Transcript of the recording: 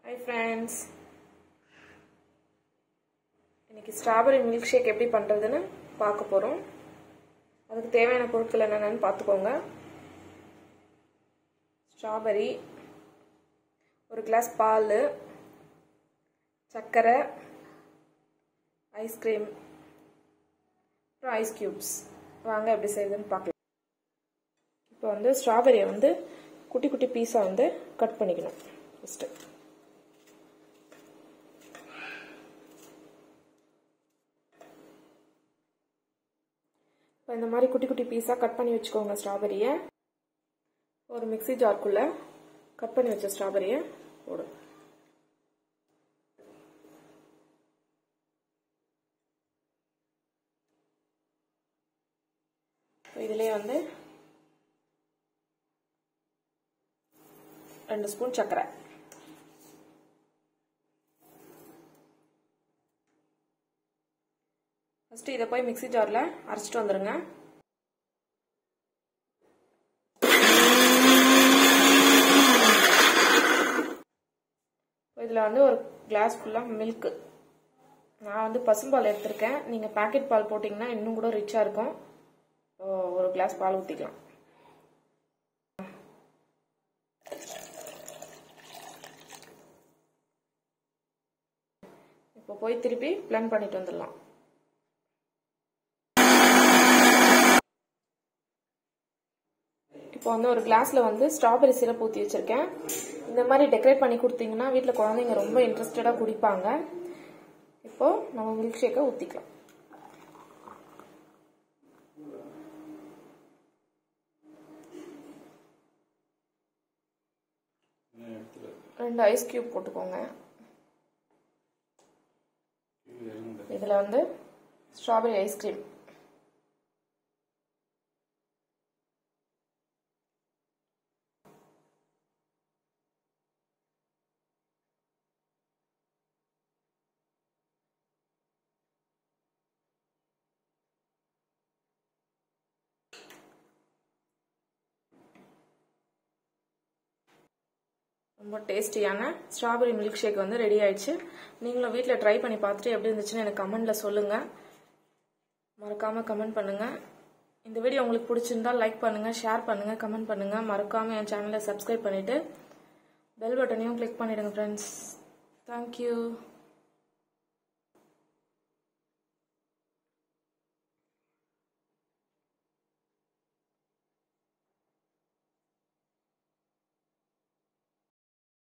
hi friends இன்னைக்கு strawberry milkshake எப்படி பண்ணுறதுன்னு பார்க்க போகிறோம் அதுக்கு தேவையான பொருட்கள் என்னென்னு பார்த்துக்கோங்க ஸ்ட்ராபெரி ஒரு கிளாஸ் பால் சர்க்கரை ஐஸ்கிரீம் அப்புறம் ஐஸ் க்யூப்ஸ் வாங்க எப்படி செய்யுதுன்னு பார்க்கலாம் இப்போ வந்து ஸ்ட்ராபெரியை வந்து குட்டி குட்டி பீஸாக வந்து கட் பண்ணிக்கணும் ஃபஸ்ட்டு இப்போ இந்த மாதிரி குட்டி குட்டி பீஸாக கட் பண்ணி வச்சுக்கோங்க ஸ்ட்ராபெரியை ஒரு மிக்சி ஜார்க்குள்ளே கட் பண்ணி வச்ச ஸ்ட்ராபெரியை போடும் இதிலே வந்து ரெண்டு ஸ்பூன் சர்க்கரை ஃபஸ்ட்டு இதை போய் மிக்சி ஜாரில் அரைச்சிட்டு வந்துடுங்க இதில் வந்து ஒரு கிளாஸ் ஃபுல்லாக மில்க்கு நான் வந்து பசும்பால் எடுத்திருக்கேன் நீங்கள் பேக்கெட் பால் போட்டிங்கன்னா இன்னும் கூட ரிச்சாக இருக்கும் ஒரு கிளாஸ் பால் ஊற்றிக்கலாம் இப்போ போய் திருப்பி பிளன் பண்ணிட்டு வந்துடலாம் இப்போ வந்து ஒரு கிளாஸில் வந்து ஸ்ட்ராபெரி சிரப் ஊற்றி வச்சுருக்கேன் இந்த மாதிரி டெக்கரேட் பண்ணி கொடுத்தீங்கன்னா வீட்டில் குழந்தைங்க ரொம்ப இன்ட்ரெஸ்டடாக குடிப்பாங்க இப்போது நம்ம மில்க் ஷேக்கை ஊற்றிக்கலாம் ரெண்டு ஐஸ் கியூப் போட்டுக்கோங்க இதில் வந்து ஸ்ட்ராபெரி ஐஸ்கிரீம் ரொம்ப டேஸ்டியான ஸ்ட்ராபெரி மில்க் ஷேக் வந்து ரெடி ஆயிடுச்சு நீங்களும் வீட்டில் ட்ரை பண்ணி பார்த்துட்டு எப்படி இருந்துச்சுன்னு எனக்கு கமெண்ட்டில் சொல்லுங்கள் மறக்காமல் கமெண்ட் பண்ணுங்கள் இந்த வீடியோ உங்களுக்கு பிடிச்சிருந்தா லைக் பண்ணுங்கள் ஷேர் பண்ணுங்கள் கமெண்ட் பண்ணுங்கள் மறக்காமல் என் சேனலை சப்ஸ்கிரைப் பண்ணிவிட்டு பெல் பட்டனையும் கிளிக் பண்ணிவிடுங்க ஃப்ரெண்ட்ஸ் தேங்க்யூ